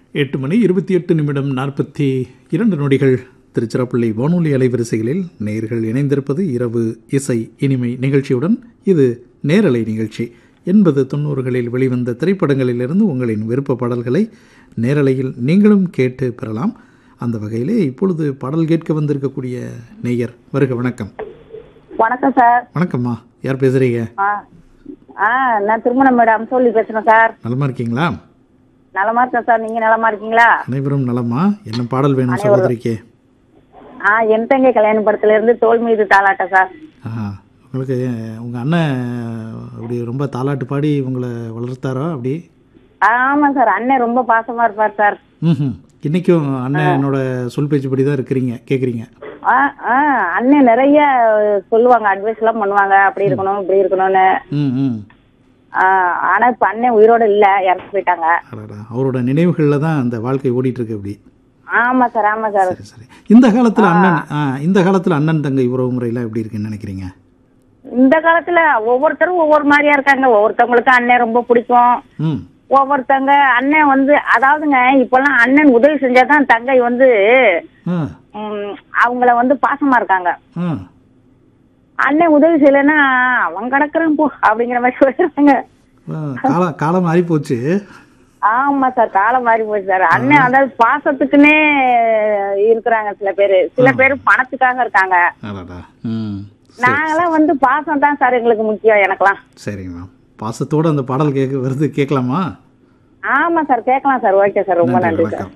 எட்டு மணி இருபத்தி எட்டு நிமிடம் நாற்பத்தி இரண்டு நொடிகள் திருச்சிராப்பள்ளி வானொலி அலைவரிசைகளில் நேர்கள் இணைந்திருப்பது இரவு இசை இனிமை நிகழ்ச்சியுடன் இது நேரலை நிகழ்ச்சி எண்பது தொண்ணூறுகளில் வெளிவந்த திரைப்படங்களிலிருந்து உங்களின் விருப்ப பாடல்களை நேரலையில் நீங்களும் கேட்டு பெறலாம் அந்த வகையிலே இப்பொழுது பாடல் கேட்க வந்திருக்கக்கூடிய நேயர் வருக வணக்கம் வணக்கம் சார் வணக்கம்மா யார் பேசுறீங்க ஆ ஆ நான் திருமணம் மேடம் சொல்லி பேசுறேன் சார் நலமா இருக்கீங்களா நலமா இருக்கேன் சார் நீங்க நலமா இருக்கீங்களா அனைவரும் நலமா என்ன பாடல் வேணும் சகோதரிக்கு ஆ என் தங்கை கல்யாண படத்துல இருந்து தோல் மீது தாளாட்ட சார் ஆஹா உங்களுக்கு உங்கள் அண்ணன் அப்படி ரொம்ப தாலாட்டு பாடி உங்களை வளர்த்தாரோ அப்படி ஆமா சார் அண்ணன் ரொம்ப பாசமா இருப்பார் சார் ம் இன்றைக்கும் அண்ணனோட சொல் பேச்சுப்படி தான் இருக்கிறீங்க கேட்குறீங்க ஆ ஆ அண்ணன் நிறைய சொல்லுவாங்க அட்வைஸ் எல்லாம் பண்ணுவாங்க அப்படி இருக்கணும் இப்படி இருக்கணும்னு ம் ம் ஆ, ஆனா இப்ப அண்ணன் உயிரோட இல்ல இறந்து போயிட்டாங்க அடடா அவரோட நினைவுகளில் தான் அந்த வாழ்க்கை ஓடிட்டு இருக்கு அப்படி ஆமா சார் ஆமா சார் சரி சரி இந்த காலத்தில் அண்ணன் ஆ இந்த காலத்தில் அண்ணன் தங்கை உறவு முறையெல்லாம் எப்படி இருக்குன்னு நினைக்கிறீங்க இந்த காலத்துல ஒவ்வொருத்தரும் ஒவ்வொரு மாதிரியா இருக்காங்க ஒவ்வொருத்தவங்களுக்கு அண்ணன் ரொம்ப பிடிக்கும் ம் ஒவ்வொருத்தங்க அண்ணன் வந்து அதாவதுங்க இப்பெல்லாம் அண்ணன் உதவி செஞ்சாதான் தங்கை வந்து ஆ ம், அவங்கள வந்து பாசமா இருக்காங்க ஆ அண்ணன் உதவி செய்யலைன்னா அவன் கிடக்குறான் போ அப்படிங்கிற மாதிரி சொல்றாங்க ஆ, காலம் காலம் மாறி போச்சு ஆமா சார் காலம் மாறி போச்சு சார் அண்ணன் அதாவது பாசத்துக்குன்னே இருக்கிறாங்க சில பேரு சில பேர் பணத்துக்காக இருக்காங்க அடடா ம் நாங்கெல்லாம் வந்து பாசம் தான் சார் எங்களுக்கு முக்கியம் எனக்கெல்லாம் சரிங்கம்மா பாசத்தோடு அந்த பாடல் கேட்க வருது கேட்கலாமா ஆமா சார் கேட்கலாம் சார் ஓகே சார் ரொம்ப நன்றி நன்றி சார் வணக்கம்